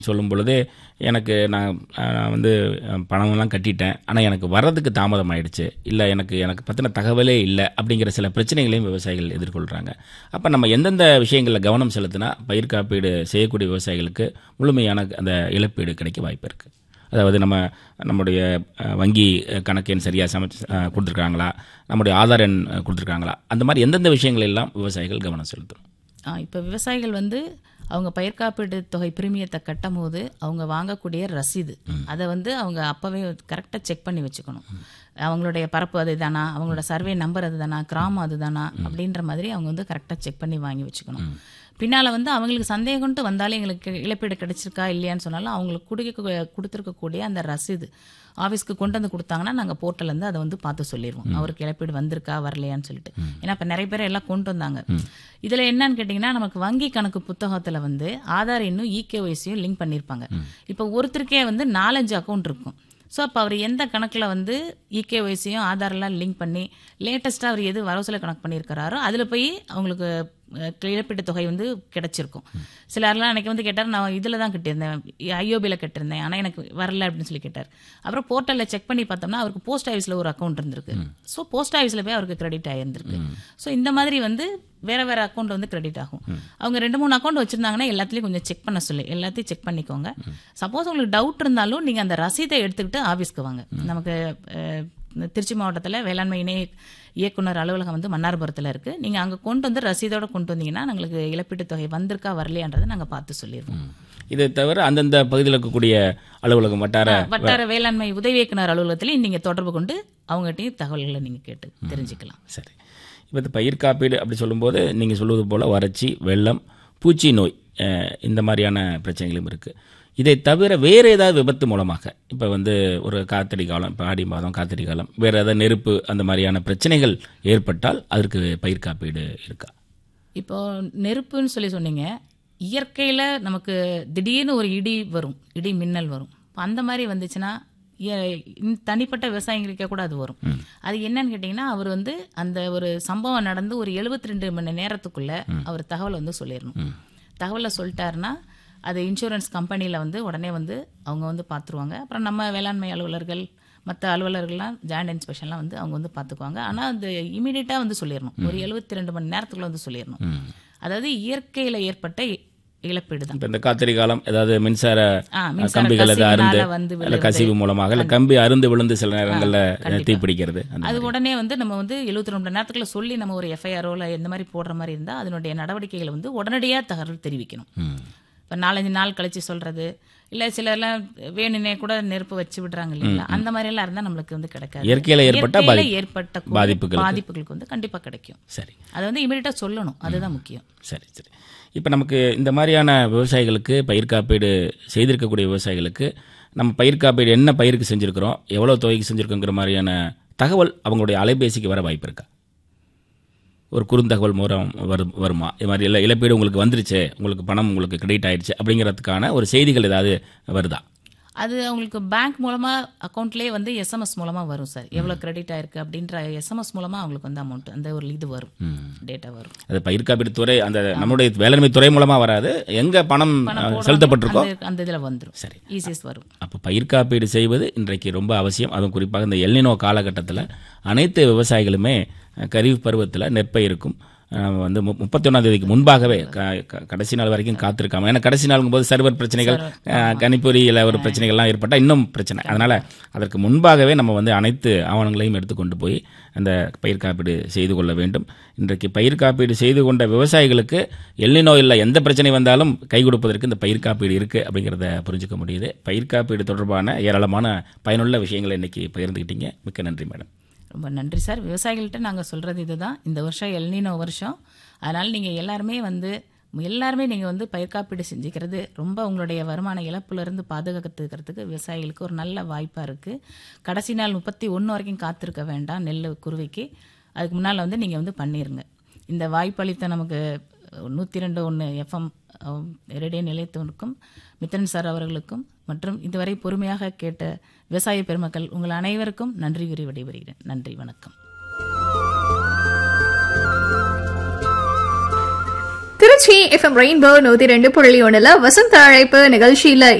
சொல்லும் பொழுது எனக்கு நான் நான் வந்து அஹ், பணமெல்லாம் கட்டிட்டேன் ஆனால் எனக்கு வர்றதுக்கு தாமதம் ஆயிடுச்சு இல்லை எனக்கு எனக்கு பற்றின தகவலே இல்லை அப்படிங்கிற சில பிரச்சனைகளையும் விவசாயிகள் எதிர்கொள்கிறாங்க அப்போ நம்ம எந்தெந்த விஷயங்களில் கவனம் செலுத்தினா பயிர் காப்பீடு செய்யக்கூடிய விவசாயிகளுக்கு முழுமையான அந்த இழப்பீடு கிடைக்க வாய்ப்பு இருக்குது அதாவது நம்ம நம்முடைய அஹ், வங்கி அஹ், கணக்கு எண் சரியாக சமைச்சு அஹ், கொடுத்துருக்காங்களா நம்முடைய ஆதார் எண் அஹ், கொடுத்துருக்காங்களா அந்த மாதிரி எந்தெந்த விஷயங்கள் எல்லாம் விவசாயிகள் கவனம் செலுத்தணும் ஆ இப்போ விவசாயிகள் வந்து அவங்க பயிர் காப்பீடு தொகை பிரீமியத்தை கட்டும் போது அவங்க வாங்கக்கூடிய ரசீது அதை வந்து அவங்க அப்போவே கரெக்டாக செக் பண்ணி வச்சுக்கணும் அவங்களுடைய பரப்பு அது தானா அவங்களோட சர்வே நம்பர் அது தானா கிராமம் அது தானா அப்படின்ற மாதிரி அவங்க வந்து கரெக்டாக செக் பண்ணி வாங்கி வச்சுக்கணும் பின்னால் வந்து அவங்களுக்கு சந்தேகம்ட்டு வந்தாலே எங்களுக்கு இழப்பீடு கிடைச்சிருக்கா இல்லையான்னு சொன்னாலும் அவங்களுக்கு கொடுக்க கொடுத்துருக்கக்கூடிய அந்த ரசீது ஆஃபீஸ்க்கு கொண்டு வந்து கொடுத்தாங்கன்னா நாங்கள் போர்ட்டலேருந்து அதை வந்து பார்த்து சொல்லிடுவோம் அவருக்கு இழப்பீடு வந்திருக்கா வரலையான்னு சொல்லிட்டு ஏன்னா இப்போ நிறைய பேர் எல்லாம் கொண்டு வந்தாங்க இதில் என்னன்னு கேட்டிங்கன்னா நமக்கு வங்கி கணக்கு புத்தகத்தில் வந்து ஆதார் இன்னும் இகேஒய்சியும் லிங்க் பண்ணியிருப்பாங்க இப்போ ஒருத்தருக்கே வந்து நாலஞ்சு அக்கௌண்ட் இருக்கும் ஸோ அப்போ அவர் எந்த கணக்கில் வந்து இகேஒய்சியும் ஆதார்லாம் லிங்க் பண்ணி லேட்டஸ்ட்டாக அவர் எது வரவுசல கணக்கு பண்ணியிருக்கிறாரோ அதில் போய் அவங்களுக்கு அஹ், இழப்பீட்டு தொகை வந்து கிடைச்சிருக்கும் சிலர்லாம் எனக்கு வந்து கேட்டார் நான் இதில் தான் கட்டியிருந்தேன் ஐஓபியில் கட்டியிருந்தேன் ஆனால் எனக்கு வரல அப்படின்னு சொல்லி கேட்டார் அப்புறம் போர்ட்டலில் செக் பண்ணி பார்த்தோம்னா அவருக்கு போஸ்ட் ஆஃபீஸில் ஒரு அக்கௌண்ட் இருந்திருக்கு ஸோ போஸ்ட் ஆஃபீஸில் போய் அவருக்கு கிரெடிட் ஆகியிருந்திருக்கு ஸோ இந்த மாதிரி வந்து வேற வேற அக்கௌண்ட் வந்து கிரெடிட் ஆகும் அவங்க ரெண்டு மூணு அக்கௌண்ட் வச்சிருந்தாங்கன்னா எல்லாத்துலயும் கொஞ்சம் செக் பண்ண சொல்லி எல்லாத்தையும் செக் பண்ணிக்கோங்க சப்போஸ் உங்களுக்கு டவுட் இருந்தாலும் நீங்க அந்த ரசீதை எடுத்துக்கிட்டு ஆபீஸ்க்கு வாங்க நமக்கு அஹ், திருச்சி மாவட்டத்தில் வேளாண்மை இணை இயக்குனர் அலுவலகம் வந்து மன்னார்புரத்தில் இருக்கு நீங்க அங்க கொண்டு வந்து ரசீதோட கொண்டு வந்தீங்கன்னா எங்களுக்கு இழப்பீட்டு தொகை வந்திருக்கா வரலையான்றதை நாங்க பார்த்து சொல்லிடுவோம் இதை தவிர அந்தந்த பகுதியில் இருக்கக்கூடிய அலுவலகம் வட்டார வட்டார வேளாண்மை உதவி இயக்குனர் அலுவலகத்திலையும் நீங்க தொடர்பு கொண்டு அவங்ககிட்டயும் தகவல்களை நீங்க கேட்டு தெரிஞ்சுக்கலாம் சரி இப்போ இந்த பயிர் காப்பீடு அப்படி சொல்லும்போது நீங்கள் சொல்வது போல் வறட்சி வெள்ளம் பூச்சி நோய் அஹ், இந்த மாதிரியான பிரச்சனைகளும் இருக்குது இதை தவிர வேறு ஏதாவது விபத்து மூலமாக இப்போ வந்து ஒரு காத்தடி காலம் இப்போ ஆடி மாதம் காத்தடி காலம் வேறு ஏதாவது நெருப்பு அந்த மாதிரியான பிரச்சனைகள் ஏற்பட்டால் அதற்கு பயிர் காப்பீடு இருக்கா இப்போ நெருப்புன்னு சொல்லி சொன்னீங்க இயற்கையில் நமக்கு திடீர்னு ஒரு இடி வரும் இடி மின்னல் வரும் இப்போ அந்த மாதிரி வந்துச்சுன்னா எ- இந்த தனிப்பட்ட விவசாயிகளுக்கே கூட அது வரும் அது என்னன்னு கேட்டிங்கன்னா அவர் வந்து அந்த ஒரு சம்பவம் நடந்து ஒரு 72 ரெண்டு மணி நேரத்துக்குள்ள அவர் தகவல் வந்து சொல்லிடணும் தகவலை சொல்லிட்டாருன்னா அது இன்சூரன்ஸ் கம்பெனியில் வந்து உடனே வந்து அவங்க வந்து பார்த்துருவாங்க அப்புறம் நம்ம வேளாண்மை அலுவலர்கள் மற்ற அலுவலர்கள்லாம் ஜாயிண்ட் இன்ஸ்பெக்ஷன்லாம் வந்து அவங்க வந்து பார்த்துக்குவாங்க ஆனால் அது இமீடியட்டாக வந்து சொல்லிடணும் ஒரு 72 ரெண்டு மணி நேரத்துக்குள்ள வந்து சொல்லிடணும் அதாவது இயற்கையில் ஏற்பட்ட இ- இழப்பீடு தான் இப்போ இந்த காத்தடி காலம் ஏதாவது மின்சார ஆ, மின்சார கம்பிகள் ஏதாவது கசிவுனால அருந்து வந்து இல்லை விழுவது. கசிவு மூலமாக இல்லை கம்பி அருந்து விழுந்து சில நேரங்களில் தீப்பிடிக்கிறது அந்த அது உடனே வந்து நம்ம வந்து 72 ரெண்டு மணி நேரத்துக்குள்ள சொல்லி நம்ம ஒரு எஃப்ஐஆரோ இல்லை எந்த மாதிரி போடுற மாதிரி இருந்தால் அதனுடைய நடவடிக்கைகளை வந்து உடனடியாக தகவல் தெரிவிக்கணும் ம். இப்போ நாலஞ்சு நாள் கழிச்சு சொல்றது இல்லை சிலர்லாம் வேணுனே கூட நெருப்பு வச்சு விடுறாங்க இல்லைங்களா அந்த மாதிரி எல்லாம் இருந்தால் நம்மளுக்கு வந்து கிடைக்காது இயற்கையில ஏற்பட்ட இயற்கையில பாதிப்பு. ஏற்பட்ட கூடிய பாதிப்புகளுக்கு. பாதிப்புகளுக்கு வந்து கண்டிப்பாக கிடைக்கும் சரி அதை வந்து இமீடியட்டாக சொல்லணும் அதுதான் முக்கியம் சரி சரி இப்போ நமக்கு இந்த மாதிரியான விவசாயிகளுக்கு பயிர் காப்பீடு செய்திருக்கக்கூடிய விவசாயிகளுக்கு நம்ம பயிர் காப்பீடு என்ன பயிருக்கு செஞ்சுருக்கிறோம் எவ்வளோ தொகைக்கு செஞ்சுருக்கோங்கிற மாதிரியான தகவல் அவங்களுடைய அலைபேசிக்கு வர வாய்ப்பு இருக்கா ஒரு குறுந்தகவல் மூலம் வரும் வருமா இது மாதிரி இல்லை இழப்பீடு உங்களுக்கு வந்துருச்சு உங்களுக்கு பணம் உங்களுக்கு கிரெடிட் ஆயிடுச்சு அப்படிங்கிறதுக்கான ஒரு செய்திகள் ஏதாவது வருதா அது அவங்களுக்கு பேங்க் மூலமா அக்கௌண்ட்லேயே வந்து எஸ்எம்எஸ் மூலமா வரும் சார் எவ்வளோ கிரெடிட் ஆயிருக்கு அப்படின்ற எஸ்எம்எஸ் மூலமா அவங்களுக்கு வந்து அமௌண்ட் அந்த ஒரு இது வரும் டேட்டா வரும் அது பயிர் காப்பீடு துறை அந்த நம்முடைய வேளாண்மை துறை மூலமாக வராது எங்கே பணம் அஹ், செலுத்தப்பட்டிருக்கோ அந்த- அந்த இதில் வந்துடும் சரி. ஈஸியஸ் வரும் அப்போ பயிர் காப்பீடு செய்வது இன்றைக்கு ரொம்ப அவசியம் அதுவும் குறிப்பாக இந்த எல்னினோ காலகட்டத்தில் அனைத்து விவசாயிகளுமே அஹ், கரீஃப் பருவத்தில் நெற்பயிருக்கும் அஹ், வந்து முப்பத்தி ஒன்றாம் தேதிக்கு முன்பாகவே க- க- கடைசி நாள் வரைக்கும் காத்திருக்காம ஏன்னா கடைசி நாளுங்கும் போது சர்வர் பிரச்சனைகள் அஹ், கணிப்பொறியில் ஒரு பிரச்சனைகள்லாம் ஏற்பட்டால் இன்னும் பிரச்சனை அதனால் அதற்கு முன்பாகவே நம்ம வந்து அனைத்து ஆவணங்களையும் எடுத்துக்கொண்டு போய் அந்த பயிர் காப்பீடு செய்து கொள்ள வேண்டும் இன்றைக்கு பயிர் காப்பீடு செய்து கொண்ட விவசாயிகளுக்கு எல்லினோ இல்லை எந்த பிரச்சனை வந்தாலும் கை கொடுப்பதற்கு இந்த பயிர் காப்பீடு இருக்குது அப்படிங்கிறத புரிஞ்சுக்க முடியுது பயிர் காப்பீடு தொடர்பான ஏராளமான பயனுள்ள விஷயங்களை இன்னைக்கு பகிர்ந்துக்கிட்டீங்க மிக்க நன்றி மேடம் ரொம்ப நன்றி சார் விவசாயிகள்கிட்ட நாங்கள் சொல்கிறது இதுதான் இந்த வருஷம் எல்னினோ வருஷம் அதனால் நீங்கள் எல்லாருமே வந்து எல்லாருமே நீங்கள் வந்து பயிர் காப்பீடு செஞ்சுக்கிறது ரொம்ப உங்களுடைய வருமான இழப்புலேருந்து பாதுகாத்துக்கிறதுக்கு விவசாயிகளுக்கு ஒரு நல்ல வாய்ப்பாக இருக்குது கடைசி நாள் முப்பத்தி ஒன்று வரைக்கும் காத்திருக்க வேண்டாம் நெல் குருவிக்கு அதுக்கு முன்னால் வந்து நீங்கள் வந்து பண்ணிடுங்க இந்த வாய்ப்பளித்த நமக்கு நூற்றி ரெண்டு ஒன்று எஃப்எம் ரேடியோ நிலையத்திற்கும் மித்தன் சார் அவர்களுக்கும் மற்றும் இதுவரை பொறுமையாக கேட்ட விவசாய பெருமக்கள் உங்கள் அனைவருக்கும் நன்றி கூறி விடைபெறுகிறேன் நன்றி வணக்கம் திருச்சி எஃப்எம் ரெயின்போ நூத்தி ரெண்டு புள்ளி ஒண்ணுல வசந்த அழைப்பு நிகழ்ச்சியில